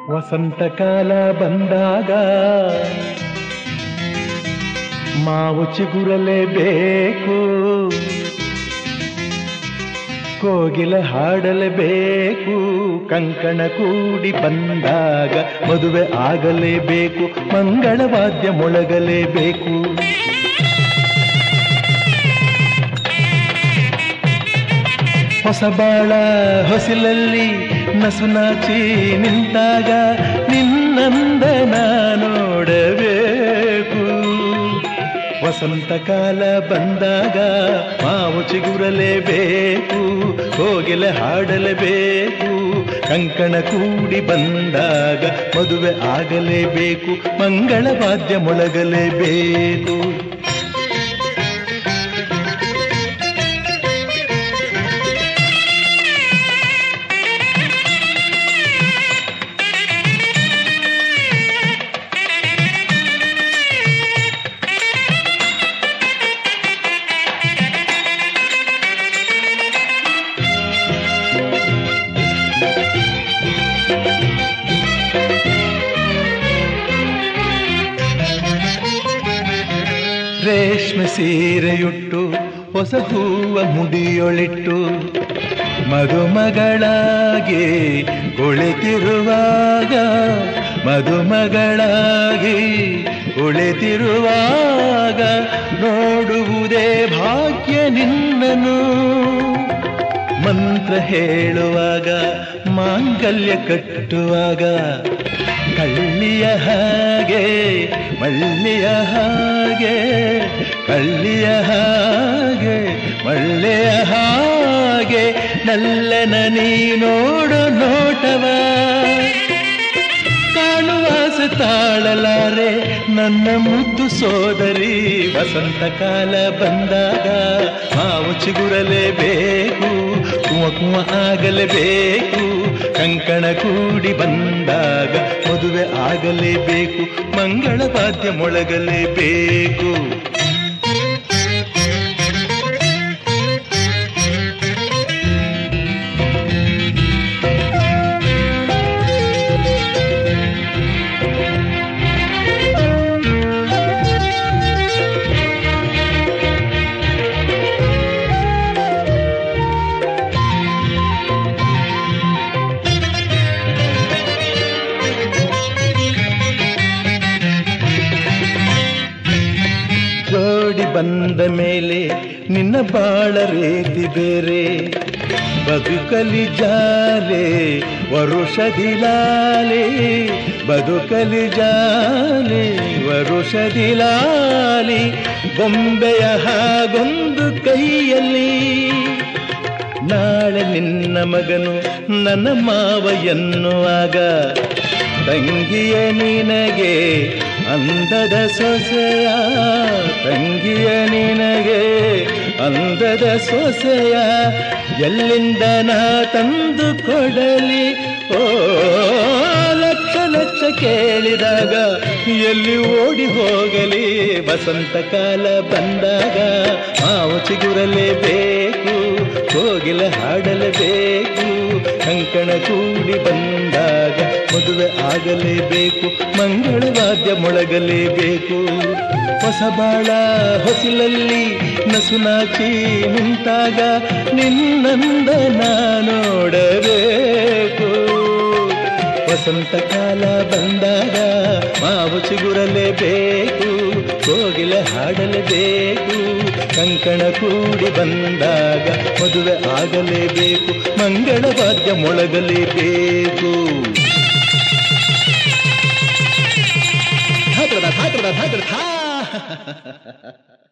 ವಸಂತ ಕಾಲ ಬಂದಾಗ ಮಾವು ಚಿಗುರಲೇಬೇಕು ಕೋಗಿಲ ಹಾಡಲೇಬೇಕು ಕಂಕಣ ಕೂಡಿ ಬಂದಾಗ ಮದುವೆ ಆಗಲೇಬೇಕು ಮಂಗಳವಾದ್ಯ ಮೊಳಗಲೇಬೇಕು ಹೊಸ ಬಾಳ ಹೊಸಿಲಲ್ಲಿ ನಸುನಾಚಿ ನಿಂತಾಗ ನಿನ್ನಂದನ ನೋಡಬೇಕು ವಸಂತ ಕಾಲ ಬಂದಾಗ ಮಾವು ಚಿಗುರಲೇಬೇಕು ಕೋಗಿಲೆ ಹಾಡಲೇಬೇಕು ಕಂಕಣ ಕೂಡಿ ಬಂದಾಗ ಮದುವೆ ಆಗಲೇಬೇಕು ಮಂಗಳ ವಾದ್ಯ ಮೊಳಗಲೇಬೇಕು ರೇಷ್ಮೆ ಸೀರೆಯುಟ್ಟು ಹೊಸ ಹೂವ ಮುಡಿಯೊಳಿಟ್ಟು ಮದುಮಗಳಾಗಿ ಕುಳಿತಿರುವಾಗ ಮದುಮಗಳಾಗಿ ಕುಳಿತಿರುವಾಗ ನೋಡುವುದೇ ಭಾಗ್ಯ ನಿನ್ನನು ಮಂತ್ರ ಹೇಳುವಾಗ ಮಾಂಗಲ್ಯ ಕಟ್ಟುವಾಗ ಕಳ್ಳಿಯ ಹಾಗೆ ಮಳ್ಳಿಯ ಹಾಗೆ ಕಳ್ಳಿಯ ಹಾಗೆ ಮಳ್ಳೆಯ ಹಾಗೆ ನಲ್ಲನ ನೀ ನೋಡು ನೋಟವ ಕಾಣುವಾಸ ತಾಳಲಾರೆ ನನ್ನ ಮುದ್ದು ಸೋದರಿ ವಸಂತ ಕಾಲ ಬಂದಾಗ ಮಾವು ಚಿಗುರಲೇಬೇಕು ಕುವ ಕುವ ಆಗಲೇಬೇಕು ಕಂಕಣ ಕೂಡಿ ಬಂದಾಗ ಮದುವೆ ಆಗಲೇಬೇಕು ಮಂಗಳ ವಾದ್ಯ ಮೊಳಗಲೇಬೇಕು ಜೋಡಿ ಬಂದ ಮೇಲೆ ನಿನ್ನ ಬಾಳ ರೀತಿ ಬೇರೆ ಬದುಕಲಿ ಜಾಲೆ ವರುಷದಿಲಾಲೆ ಬದುಕಲಿ ಜಾಲೆ ವರುಷದಿಲಾಲಿ ಬೊಂಬೆಯ ಹಾಗೊಂದು ಕೈಯಲ್ಲಿ ನಾಳೆ ನಿನ್ನ ಮಗನು ನನ್ನ ಮಾವ ಎನ್ನುವಾಗ ತಂಗಿಯ ನಿನಗೆ ಅಂದದ ಸೊಸೆಯ ತಂಗಿಯ ನಿನಗೆ ಅಂದದ ಸೊಸೆಯ ಎಲ್ಲಿಂದ ನಾ ತಂದು ಕೊಡಲಿ ಓ ಲಕ್ಷ ಲಕ್ಷ ಕೇಳಿದಾಗ ಎಲ್ಲಿ ಓಡಿ ಹೋಗಲಿ ವಸಂತ ಕಾಲ ಬಂದಾಗ ಮಾವು ಚಿಗುರಲೇಬೇಕು ಕೋಗಿಲ ಹಾಡಲೇಬೇಕು ಕಂಕಣ ಕೂಡಿ ಬಂದಾಗ ಮದುವೆ ಆಗಲೇಬೇಕು ಮಂಗಳವಾದ್ಯ ಮೊಳಗಲೇಬೇಕು ಹೊಸ ಬಾಳ ಹೊಸಿಲಲ್ಲಿ ನಸುನಾಚಿ ನಿಂತಾಗ ನಿನ್ನಂದನ ನೋಡಬೇಕು ವಸಂತ ಕಾಲ ಬಂದಾಗ ಮಾವು ಚಿಗುರಲೇಬೇಕು ಕೋಗಿಲ ಹಾಡಲೇಬೇಕು ಕಂಕಣ ಕೂಡಿ ಬಂದಾಗ ಮದುವೆ ಆಗಲೇಬೇಕು ಮಂಗಳ ವಾದ್ಯ ಮೊಳಗಲೇಬೇಕು ಧಾತೃದ ಧಾತೃದ ಧಾತೃ